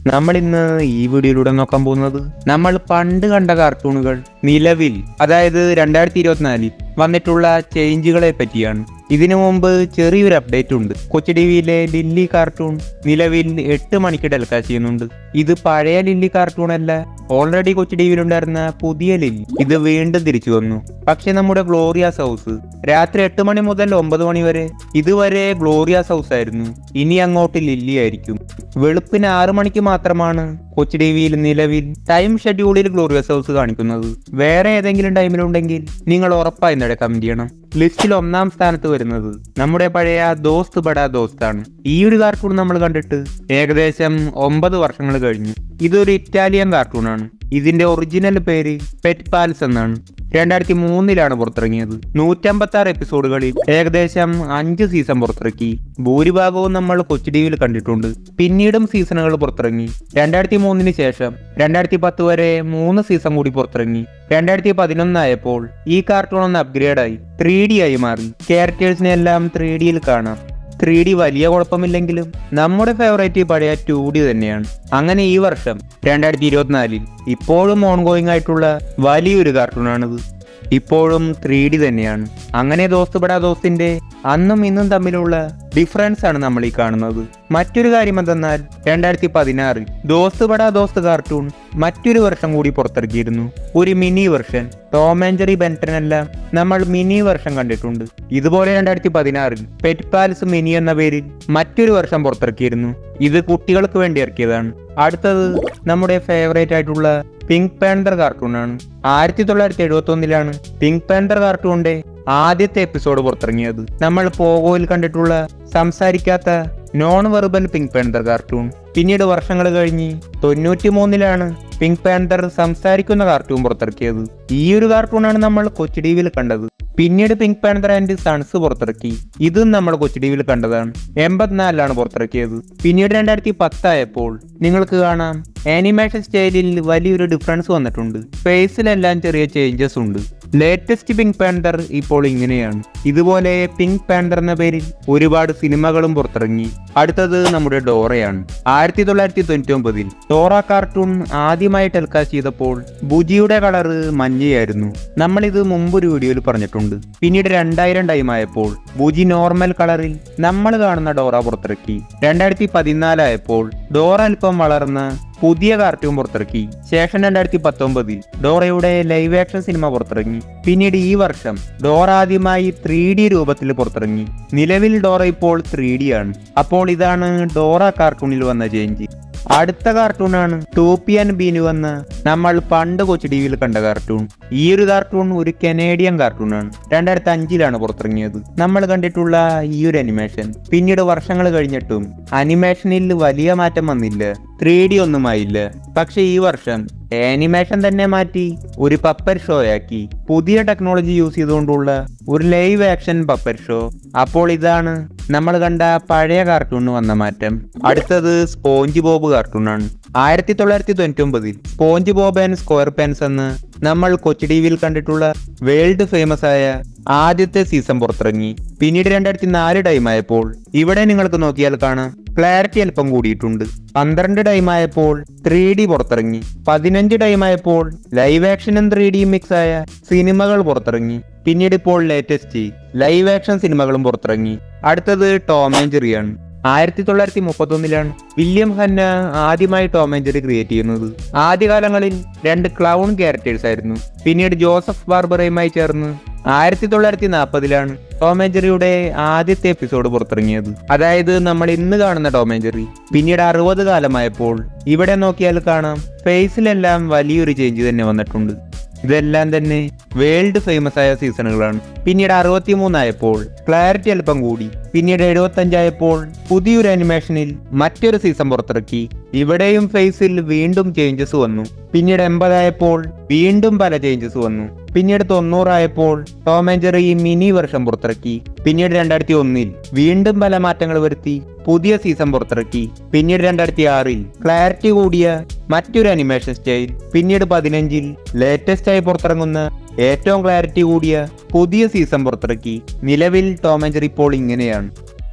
നമ്മൾ ഇന്ന് ഈ വീഡിയോയിലൂടെ നോക്കാൻ പോകുന്നത് നമ്മൾ പണ്ട് കണ്ട കാർട്ടൂണുകൾ നിലവിൽ അതായത് രണ്ടായിരത്തി ഇരുപത്തിനാലിൽ വന്നിട്ടുള്ള ചേഞ്ചുകളെ പറ്റിയാണ് ഇതിനു മുമ്പ് ചെറിയൊരു അപ്ഡേറ്റ് ഉണ്ട് കൊച്ചു ടി വിയിലെ ലില്ലി കാർട്ടൂൺ നിലവിൽ എട്ട് മണിക്ക് ടെലികാസ്റ്റ് ചെയ്യുന്നുണ്ട് ഇത് പഴയ ലില്ലി കാർട്ടൂൺ അല്ല ഓൾറെഡി കൊച്ചു ടി വിയിലുണ്ടായിരുന്ന പുതിയ ലില്ലി ഇത് വീണ്ടും തിരിച്ചു വന്നു പക്ഷെ നമ്മുടെ ഗ്ലോറിയാസ് ഹൗസ് രാത്രി എട്ട് മണി മുതൽ ഒമ്പത് മണി വരെ ഇതുവരെ ഗ്ലോറിയാസ് ഹൗസ് ആയിരുന്നു ഇനി അങ്ങോട്ട് ലില്ലി ആയിരിക്കും വെളുപ്പിന് ആറു മണിക്ക് മാത്രമാണ് കൊച്ചു ടി വിയിൽ നിലവിൽ ടൈം ഷെഡ്യൂളിൽ ഗ്ലോറിയസ് ഹൗസ് കാണിക്കുന്നത് വേറെ ഏതെങ്കിലും ടൈമിലുണ്ടെങ്കിൽ നിങ്ങൾ ഉറപ്പായി ഇന്നലെ കമന്റ് ചെയ്യണം ലിസ്റ്റിൽ ഒന്നാം സ്ഥാനത്ത് വരുന്നത് നമ്മുടെ പഴയ ദോസ്ത് ബഡാ ദോസ്താണ് ഈ ഒരു കാർട്ടൂൺ നമ്മൾ കണ്ടിട്ട് ഏകദേശം ഒമ്പത് വർഷങ്ങൾ കഴിഞ്ഞു ഇതൊരു ഇറ്റാലിയൻ കാർട്ടൂണാണ് ഇതിന്റെ ഒറിജിനൽ പേര് പെറ്റ് പാൽസ് എന്നാണ് രണ്ടായിരത്തി മൂന്നിലാണ് പുറത്തിറങ്ങിയത് നൂറ്റമ്പത്തി ആറ് എപ്പിസോഡുകളിൽ ഏകദേശം അഞ്ച് സീസൺ പുറത്തിറക്കി ഭൂരിഭാഗവും നമ്മൾ കൊച്ചു ടി വിയിൽ കണ്ടിട്ടുണ്ട് പിന്നീടും സീസണുകൾ പുറത്തിറങ്ങി രണ്ടായിരത്തി മൂന്നിന് ശേഷം രണ്ടായിരത്തി പത്ത് വരെ മൂന്ന് സീസൺ കൂടി പുറത്തിറങ്ങി രണ്ടായിരത്തി പതിനൊന്നായപ്പോൾ ഈ കാർട്ടൂൺ ഒന്ന് അപ്ഗ്രേഡ് ആയി ത്രീ ഡി ആയി മാറി ക്യാരക്ടേഴ്സിനെ എല്ലാം ത്രീ ഡിയിൽ കാണാം ത്രീ ഡി വലിയ കുഴപ്പമില്ലെങ്കിലും നമ്മുടെ ഫേവറേറ്റ് പഴയ ടു ഡി തന്നെയാണ് അങ്ങനെ ഈ വർഷം രണ്ടായിരത്തി ഇരുപത്തിനാലിൽ ഇപ്പോഴും ഓൺഗോയിങ് ആയിട്ടുള്ള വലിയൊരു കാർട്ടൂണാണിത് ഇപ്പോഴും ത്രീ ഡി തന്നെയാണ് അങ്ങനെ ദോസ്ത് ബടാ ദോസ്തിന്റെ അന്നും ഇന്നും തമ്മിലുള്ള ഡിഫറൻസ് ആണ് നമ്മൾ ഈ കാണുന്നത് മറ്റൊരു കാര്യം എന്തെന്നാൽ രണ്ടായിരത്തി പതിനാറിൽ ദോസ്ത് ബടാ ദോസ്ത് കാർട്ടൂൺ മറ്റൊരു വർഷം കൂടി പുറത്തിറക്കിയിരുന്നു ഒരു mini version Tom and Jerry Ben Ten എല്ലാം നമ്മൾ മിനി വെർഷൻ കണ്ടിട്ടുണ്ട് ഇതുപോലെ രണ്ടായിരത്തി പതിനാറിൽ പെറ്റ് പാൽസ് മിനി എന്ന പേരിൽ മറ്റൊരു വർഷം പുറത്തിറക്കിയിരുന്നു ഇത് കുട്ടികൾക്ക് വേണ്ടി ഇറക്കിയതാണ് അടുത്തത് നമ്മുടെ ഫേവറേറ്റ് ആയിട്ടുള്ള പിങ്ക് പാന്തർ കാർട്ടൂണാണ് ആയിരത്തി തൊള്ളായിരത്തി എഴുപത്തി ഒന്നിലാണ് പിങ്ക് പാന്തർ കാർട്ടൂണിന്റെ ആദ്യത്തെ എപ്പിസോഡ് പുറത്തിറങ്ങിയത് നമ്മൾ പോഗോയിൽ കണ്ടിട്ടുള്ള സംസാരിക്കാത്ത non verbal Pink Panther cartoon പിന്നീട് വർഷങ്ങൾ കഴിഞ്ഞ് തൊണ്ണൂറ്റി മൂന്നിലാണ് പിങ്ക് പാന്തർ സംസാരിക്കുന്ന കാർട്ടൂൺ പുറത്തിറക്കിയത് ഈ ഒരു കാർട്ടൂണാണ് നമ്മൾ കൊച്ചു ടി വിയിൽ കണ്ടത് പിന്നീട് പിങ്ക് പാന്തർ ആൻഡ് സൺസ് പുറത്തിറക്കി ഇതും നമ്മൾ കൊച്ചു ടി വിയിൽ കണ്ടതാണ് എൺപത്തിനാലിലാണ് പുറത്തിറക്കിയത് പിന്നീട് രണ്ടായിരത്തി പത്തായപ്പോൾ നിങ്ങൾക്ക് കാണാം ആനിമേഷൻ സ്റ്റൈലിൽ വലിയൊരു ഡിഫറൻസ് വന്നിട്ടുണ്ട് ഫേസിലെല്ലാം ചെറിയ ചേഞ്ചസ് ഉണ്ട് ലേറ്റസ്റ്റ് പിങ്ക് പാന്തർ ഇപ്പോൾ ഇങ്ങനെയാണ് ഇതുപോലെ പിങ്ക് പാന്തർ എന്ന പേരിൽ ഒരുപാട് സിനിമകളും പുറത്തിറങ്ങി അടുത്തത് നമ്മുടെ ഡോറയാണ് ആയിരത്തി തൊള്ളായിരത്തി തൊണ്ണൂറ്റി ഒമ്പതിൽ ഡോറ കാർട്ടൂൺ ആദ്യമായി ടെലികാസ്റ്റ് ചെയ്തപ്പോൾ ബുജിയുടെ കളറ് മഞ്ഞയായിരുന്നു നമ്മൾ ഇത് മുമ്പ് ഒരു വീഡിയോയിൽ പറഞ്ഞിട്ടുണ്ട് പിന്നീട് രണ്ടായിരം ടൈം ആയപ്പോൾ ബുജി നോർമൽ കളറിൽ നമ്മൾ കാണുന്ന ഡോറ പുറത്തിറക്കി രണ്ടായിരത്തി പതിനാലായപ്പോൾ ഡോറ അല്പം വളർന്ന് പുതിയ കാർട്ടൂൺ പുറത്തിറക്കി ശേഷം രണ്ടായിരത്തി പത്തൊമ്പതിൽ ഡോറയുടെ ലൈവ് ആക്ഷൻ സിനിമ പുറത്തിറങ്ങി പിന്നീട് ഈ വർഷം ഡോറ ആദ്യമായി ത്രീ ഡി രൂപത്തിൽ പുറത്തിറങ്ങി നിലവിൽ ഡോറ ഇപ്പോൾ ത്രീ ഡി ആണ് അപ്പോൾ ഇതാണ് ഡോറ കാർട്ടൂണിൽ വന്ന ചേഞ്ച് അടുത്ത കാർട്ടൂണാണ് ടോപ്പിയൻ ബീനു എന്ന നമ്മൾ പണ്ട് കൊച്ചു ടി വിയിൽ കണ്ട കാർട്ടൂൺ ഈ ഒരു കാർട്ടൂൺ ഒരു കനേഡിയൻ കാർട്ടൂണാണ് രണ്ടായിരത്തി അഞ്ചിലാണ് പുറത്തിറങ്ങിയത് നമ്മൾ കണ്ടിട്ടുള്ള ഈ ഒരു അനിമേഷൻ പിന്നീട് വർഷങ്ങൾ കഴിഞ്ഞിട്ടും അനിമേഷനിൽ വലിയ മാറ്റം വന്നില്ല ത്രീ ഡി ഒന്നുമായില്ല പക്ഷെ ഈ വർഷം ആനിമേഷൻ തന്നെ മാറ്റി ഒരു പപ്പർ ഷോ ആക്കി പുതിയ ടെക്നോളജി യൂസ് ചെയ്തുകൊണ്ടുള്ള ഒരു ലൈവ് ആക്ഷൻ പപ്പർ ഷോ അപ്പോൾ ഇതാണ് നമ്മൾ കണ്ട പഴയ കാർട്ടൂണിന് വന്ന മാറ്റം അടുത്തത് സ്പോഞ്ച് ബോബ് കാർട്ടൂണാണ് ആയിരത്തി തൊള്ളായിരത്തി തൊണ്ണൂറ്റി ഒമ്പതിൽ SpongeBob and SquarePants എന്ന് നമ്മൾ കൊച്ചു ടി വിയിൽ കണ്ടിട്ടുള്ള വേൾഡ് ഫേമസ് ആയ ആദ്യത്തെ സീസൺ പുറത്തിറങ്ങി പിന്നീട് രണ്ടായിരത്തി നാല് ടൈം ആയപ്പോൾ ഇവിടെ നിങ്ങൾക്ക് നോക്കിയാൽ കാണാം ക്ലാരിറ്റി അല്പം കൂടിയിട്ടുണ്ട് പന്ത്രണ്ട് ടൈം ആയപ്പോൾ ത്രീ ഡി പുറത്തിറങ്ങി പതിനഞ്ച് ടൈം ആയപ്പോൾ ലൈവ് ആക്ഷനും ത്രീ ഡിയും മിക്സ് ആയ സിനിമകൾ പുറത്തിറങ്ങി പിന്നീട് ഇപ്പോൾ ലേറ്റസ്റ്റ് ലൈവ് ആക്ഷൻ സിനിമകളും പുറത്തിറങ്ങി അടുത്തത് ടോം ആൻഡ് ജെറിയാണ് ആയിരത്തി തൊള്ളായിരത്തി മുപ്പത്തി ഒന്നിലാണ് വില്യം ഹന്ന ആദ്യമായി ടോം ആൻഡ് ജെറി ക്രിയേറ്റ് ചെയ്യുന്നത് ആദ്യകാലങ്ങളിൽ രണ്ട് ക്ലൗൺ ക്യാരക്ടേഴ്സ് ആയിരുന്നു പിന്നീട് ജോസഫ് ബാർബറയുമായി ചേർന്ന് ആയിരത്തി തൊള്ളായിരത്തി നാൽപ്പതിലാണ് ടോം ആൻഡ് ജെറിയുടെ ആദ്യത്തെ എപ്പിസോഡ് പുറത്തിറങ്ങിയത് അതായത് നമ്മൾ ഇന്ന് കാണുന്ന ടോം ആൻഡ് ജെറി പിന്നീട് അറുപത് കാലമായപ്പോൾ ഇവിടെ നോക്കിയാൽ കാണാം ഫേസിലെല്ലാം വലിയൊരു ചേഞ്ച് തന്നെ വന്നിട്ടുണ്ട് ഇതെല്ലാം തന്നെ വേൾഡ് ഫേമസ് ആയ സീസണുകളാണ് പിന്നീട് അറുപത്തി മൂന്നായപ്പോൾ ക്ലാരിറ്റി അല്പം കൂടി പിന്നീട് എഴുപത്തി അഞ്ചായപ്പോൾ പുതിയൊരു അനിമേഷനിൽ മറ്റൊരു സീസൺ പുറത്തിറക്കി ഇവിടെയും ഫേസിൽ വീണ്ടും ചേഞ്ചസ് വന്നു പിന്നീട് എൺപതായപ്പോൾ വീണ്ടും പല ചേഞ്ചസ് വന്നു പിന്നീട് തൊണ്ണൂറായപ്പോൾ Tom and Jerry mini version പുറത്തിറക്കി പിന്നീട് രണ്ടായിരത്തി ഒന്നിൽ വീണ്ടും പല മാറ്റങ്ങൾ വരുത്തി പുതിയ സീസൺ പുറത്തിറക്കി പിന്നീട് രണ്ടായിരത്തി ആറിൽ ക്ലാരിറ്റി കൂടിയ മറ്റൊരു അനിമേഷൻ സ്റ്റൈൽ പിന്നീട് പതിനഞ്ചിൽ ലേറ്റസ്റ്റ് ആയി പുറത്തിറങ്ങുന്ന ഏറ്റവും ക്ലാരിറ്റി കൂടിയ പുതിയ സീസൺ പുറത്തിറക്കി നിലവിൽ ടോം ആൻഡ് ജെറി ഇപ്പോൾ ഇങ്ങനെയാണ്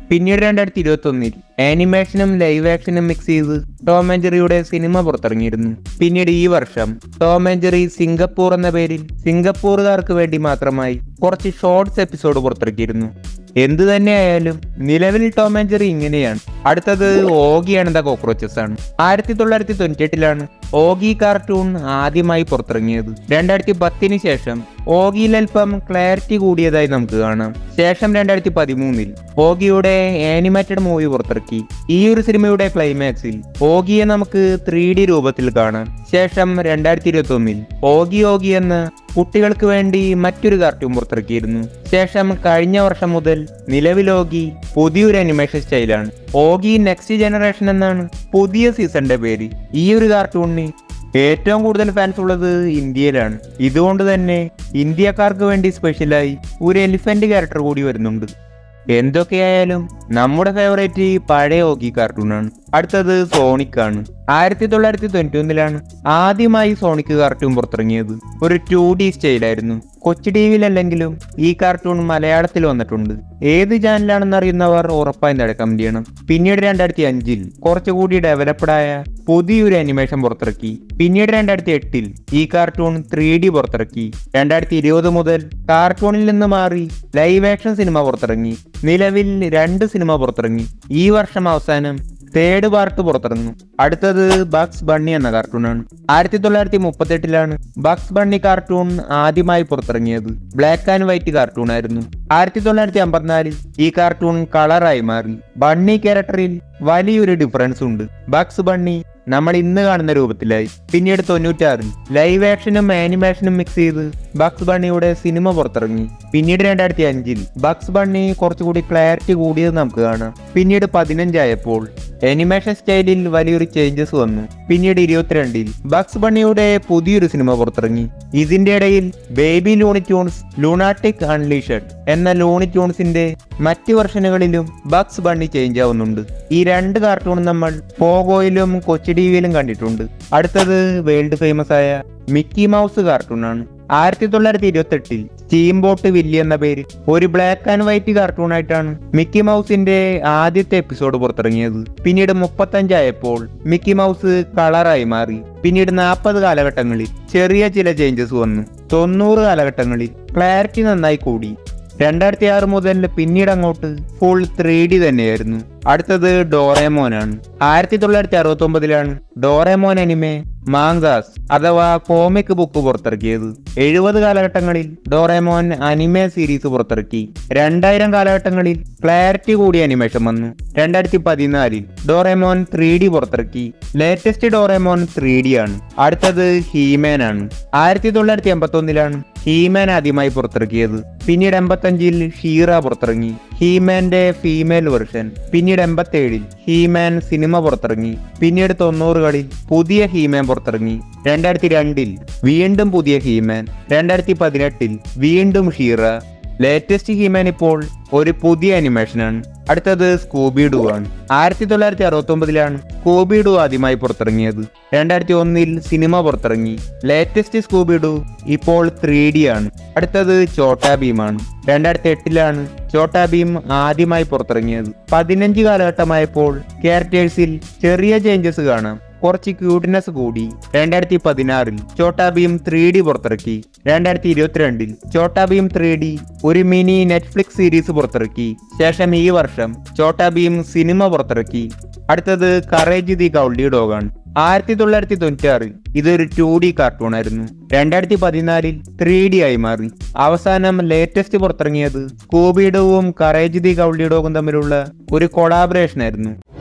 പിന്നീട് രണ്ടായിരത്തി ഇരുപത്തി ഒന്നിൽ ആനിമേഷനും ലൈവ് ആക്ഷനും മിക്സ് ചെയ്ത് ടോം ആൻഡ് ജെറിയുടെ സിനിമ പുറത്തിറങ്ങിയിരുന്നു പിന്നീട് ഈ വർഷം ടോം ആൻഡ് ജെറി സിംഗപ്പൂർ എന്ന പേരിൽ സിംഗപ്പൂറുകാർക്ക് വേണ്ടി മാത്രമായി കുറച്ച് ഷോർട്സ് എപ്പിസോഡ് പുറത്തിറക്കിയിരുന്നു എന്തു തന്നെയായാലും നിലവിൽ ടോം ആൻഡ് ജെറി ഇങ്ങനെയാണ് അടുത്തത് ഓഗിയാണ് ദ കോക്രോച്ചസ് ആണ് ആയിരത്തി തൊള്ളായിരത്തി തൊണ്ണൂറ്റി എട്ടിലാണ് ഓഗി കാർട്ടൂൺ ആദ്യമായി പുറത്തിറങ്ങിയത് രണ്ടായിരത്തി പത്തിന് ശേഷം ഓഗിയിൽ അല്പം ക്ലാരിറ്റി കൂടിയതായി നമുക്ക് കാണാം ശേഷം രണ്ടായിരത്തി പതിമൂന്നിൽ ഓഗിയുടെ ആനിമേറ്റഡ് മൂവി പുറത്തിറക്കി ഈ ഒരു സിനിമയുടെ ക്ലൈമാക്സിൽ ഓഗിയെ നമുക്ക് ത്രീ ഡി രൂപത്തിൽ കാണാം ശേഷം രണ്ടായിരത്തി ഇരുപത്തി ഒന്നിൽ ഓഗി ഓഗി എന്ന കുട്ടികൾക്ക് വേണ്ടി മറ്റൊരു കാർട്ടൂൺ പുറത്തിറക്കിയിരുന്നു ശേഷം കഴിഞ്ഞ വർഷം മുതൽ നിലവിൽ ഓഗി പുതിയൊരു അനിമേഷൻ സ്റ്റൈലാണ് ഓഗി നെക്സ്റ്റ് ജനറേഷൻ എന്നാണ് പുതിയ സീസണിന്റെ പേര് ഈ ഒരു കാർട്ടൂണിന് ഏറ്റവും കൂടുതൽ ഫാൻസ് ഉള്ളത് ഇന്ത്യയിലാണ് ഇതുകൊണ്ട് തന്നെ ഇന്ത്യക്കാർക്ക് വേണ്ടി സ്പെഷ്യലായി ഒരു എലിഫന്റ് ക്യാരക്ടർ കൂടി വരുന്നുണ്ട് എന്തൊക്കെയായാലും നമ്മുടെ ഫേവറേറ്റ് പഴയ ഓഗി കാർട്ടൂണാണ് അടുത്തത് സോണിക് ആണ് ആയിരത്തി തൊള്ളായിരത്തി തൊണ്ണൂറ്റി ഒന്നിലാണ് ആദ്യമായി സോണിക് കാർട്ടൂൺ പുറത്തിറങ്ങിയത് ഒരു ടു ഡി സ്റ്റൈലായിരുന്നു കൊച്ചു ടി വിയിലല്ലെങ്കിലും ഈ കാർട്ടൂൺ മലയാളത്തിൽ വന്നിട്ടുണ്ട് ഏത് ചാനലാണെന്ന് അറിയുന്നവർ ഉറപ്പായും തട കമന്റ് ചെയ്യണം പിന്നീട് രണ്ടായിരത്തി അഞ്ചിൽ കുറച്ചുകൂടി ഡെവലപ്ഡ് ആയ പുതിയൊരു അനിമേഷൻ പുറത്തിറക്കി പിന്നീട് രണ്ടായിരത്തി എട്ടിൽ ഈ കാർട്ടൂൺ ത്രീ ഡി പുറത്തിറക്കി രണ്ടായിരത്തി ഇരുപത് മുതൽ കാർട്ടൂണിൽ നിന്ന് മാറി ലൈവ് ആക്ഷൻ സിനിമ പുറത്തിറങ്ങി നിലവിൽ രണ്ട് സിനിമ പുറത്തിറങ്ങി ഈ വർഷം അവസാനം തേർഡ് പാർട്ട് പുറത്തിറങ്ങും അടുത്തത് ബക്സ് ബണ്ണി എന്ന കാർട്ടൂണാണ് ആയിരത്തി തൊള്ളായിരത്തി മുപ്പത്തെട്ടിലാണ് ബക്സ് ബണ്ണി കാർട്ടൂൺ ആദ്യമായി പുറത്തിറങ്ങിയത് ബ്ലാക്ക് ആൻഡ് വൈറ്റ് കാർട്ടൂൺ ആയിരുന്നു ആയിരത്തി തൊള്ളായിരത്തി അമ്പത്തിനാലിൽ ഈ കാർട്ടൂൺ കളറായി മാറി ബണ്ണി ക്യാരക്ടറിൽ വലിയൊരു ഡിഫറൻസ് ഉണ്ട് ബക്സ് ബണ്ണി നമ്മൾ ഇന്ന് കാണുന്ന രൂപത്തിലായി പിന്നീട് തൊണ്ണൂറ്റാറിൽ ലൈവ് ആക്ഷനും ആനിമേഷനും മിക്സ് ചെയ്ത് ബക്സ് ബണ്ണിയുടെ സിനിമ പുറത്തിറങ്ങി പിന്നീട് രണ്ടായിരത്തി അഞ്ചിൽ ബക്സ് ബണ്ണി കുറച്ചുകൂടി ക്ലാരിറ്റി കൂടിയത് നമുക്ക് കാണാം പിന്നീട് പതിനഞ്ചായപ്പോൾ അനിമേഷൻ സ്റ്റൈലിൽ വലിയൊരു ചേഞ്ചസ് വന്നു പിന്നീട് ഇരുപത്തിരണ്ടിൽ ബക്സ് ബണ്ണിയുടെ പുതിയൊരു സിനിമ പുറത്തിറങ്ങി ഇതിന്റെ ഇടയിൽ baby Looney Tunes Loonatics Unleashed എന്ന ലൂണി ട്യൂൺസിന്റെ മറ്റ് വെർഷനുകളിലും ബക്സ് ബണ്ണി ചേഞ്ച് ആവുന്നുണ്ട് ഈ രണ്ട് കാർട്ടൂൺ നമ്മൾ പോഗോയിലും കൊച്ചു ടിവിയിലും കണ്ടിട്ടുണ്ട് അടുത്തത് വേൾഡ് ഫേമസ് ആയ മിക്കി മൗസ് കാർട്ടൂണാണ് ആയിരത്തി തൊള്ളായിരത്തി ഇരുപത്തി എട്ടിൽ സ്റ്റീം ബോട്ട് വില്ലി എന്ന പേര് ഒരു ബ്ലാക്ക് ആൻഡ് വൈറ്റ് കാർട്ടൂൺ ആയിട്ടാണ് മിക്കി മൗസിന്റെ ആദ്യത്തെ എപ്പിസോഡ് പുറത്തിറങ്ങിയത് പിന്നീട് മുപ്പത്തഞ്ചായപ്പോൾ മിക്കി മൗസ് കളറായി മാറി പിന്നീട് നാൽപ്പത് കാലഘട്ടങ്ങളിൽ ചെറിയ ചില ചേഞ്ചസ് വന്നു തൊണ്ണൂറ് കാലഘട്ടങ്ങളിൽ ക്ലാരിറ്റി നന്നായി കൂടി രണ്ടായിരത്തി ആറ് മുതൽ പിന്നീട് അങ്ങോട്ട് ഫുൾ ത്രീ ഡി തന്നെയായിരുന്നു അടുത്തത് ഡോറേമോനാണ് ആയിരത്തി തൊള്ളായിരത്തി അറുപത്തി ഒമ്പതിലാണ് ഡോറേമോൻ അനിമെ മാങ്കാസ് അഥവാ കോമിക് ബുക്ക് പുറത്തിറക്കിയത് എഴുപത് കാലഘട്ടങ്ങളിൽ ഡോറേമോൻ അനിമെ സീരീസ് പുറത്തിറക്കി രണ്ടായിരം കാലഘട്ടങ്ങളിൽ ക്ലാരിറ്റി കൂടിയ അനിമേഷൻ വന്നു രണ്ടായിരത്തി പതിനാലിൽ ഡോറേമോൻ ത്രീ ഡി പുറത്തിറക്കി ലേറ്റസ്റ്റ് ഡോറേമോൻ ത്രീ ഡി ആണ് അടുത്തത് ഹീമാൻ ആണ് ആയിരത്തി തൊള്ളായിരത്തി എൺപത്തി ഒന്നിലാണ് ഹീമാൻ ആദ്യമായി പുറത്തിറക്കിയത് പിന്നീട് എൺപത്തഞ്ചിൽ ഷീറ പുറത്തിറങ്ങി ഹീമാന്റെ ഫീമെയിൽ വെർഷൻ പിന്നീട് എൺപത്തേഴിൽ ഹീമാൻ സിനിമ പുറത്തിറങ്ങി പിന്നീട് തൊണ്ണൂറുകളിൽ പുതിയ ഹീമാൻ പുറത്തിറങ്ങി രണ്ടായിരത്തി രണ്ടിൽ വീണ്ടും പുതിയ ഹീമാൻ രണ്ടായിരത്തി പതിനെട്ടിൽ വീണ്ടും ഷീറ ലേറ്റസ്റ്റ് ഹീമാൻ ഇപ്പോൾ ഒരു പുതിയ അനിമേഷനാണ് അടുത്തത് സ്കൂബി ഡു ആണ് ആയിരത്തി തൊള്ളായിരത്തി അറുപത്തി ഒമ്പതിലാണ് സ്കൂബി ഡു ആദ്യമായി പുറത്തിറങ്ങിയത് രണ്ടായിരത്തി ഒന്നിൽ സിനിമ പുറത്തിറങ്ങി ലേറ്റസ്റ്റ് സ്കൂബി ഡു ഇപ്പോൾ ത്രീ ഡി ആണ് അടുത്തത് ചോട്ടാ ഭീമാണ് രണ്ടായിരത്തി എട്ടിലാണ് ചോട്ടാ ഭീം ആദ്യമായി പുറത്തിറങ്ങിയത് പതിനഞ്ച് കാലഘട്ടമായപ്പോൾ ക്യാരക്ടേഴ്സിൽ ചെറിയ ചേഞ്ചസ് കാണാം കുറച്ച് ക്യൂട്ട്നെസ് കൂടി രണ്ടായിരത്തി പതിനാറിൽ ചോട്ടാ ഭീം ത്രീ ഡി പുറത്തിറക്കി രണ്ടായിരത്തി ഇരുപത്തിരണ്ടിൽ ചോട്ടാ ഭീം ത്രീ ഡി ഒരു മിനി നെറ്റ്ഫ്ലിക്സ് സീരീസ് പുറത്തിറക്കി ശേഷം ഈ വർഷം ചോട്ടാ ഭീം സിനിമ പുറത്തിറക്കി അടുത്തത് കറേജ് ദി കൗൾഡി ഡോഗാണ് ആയിരത്തി തൊള്ളായിരത്തി തൊണ്ണൂറ്റി ആറിൽ ഇതൊരു ടു ഡി കാർട്ടൂൺ ആയിരുന്നു രണ്ടായിരത്തി പതിനാലിൽ ത്രീ ഡി ആയി മാറി അവസാനം ലേറ്റസ്റ്റ് പുറത്തിറങ്ങിയത് സ്കൂബിഡോവും കറേജ് ദി കൗൾഡി ഡോഗും തമ്മിലുള്ള ഒരു കൊളാബറേഷൻ ആയിരുന്നു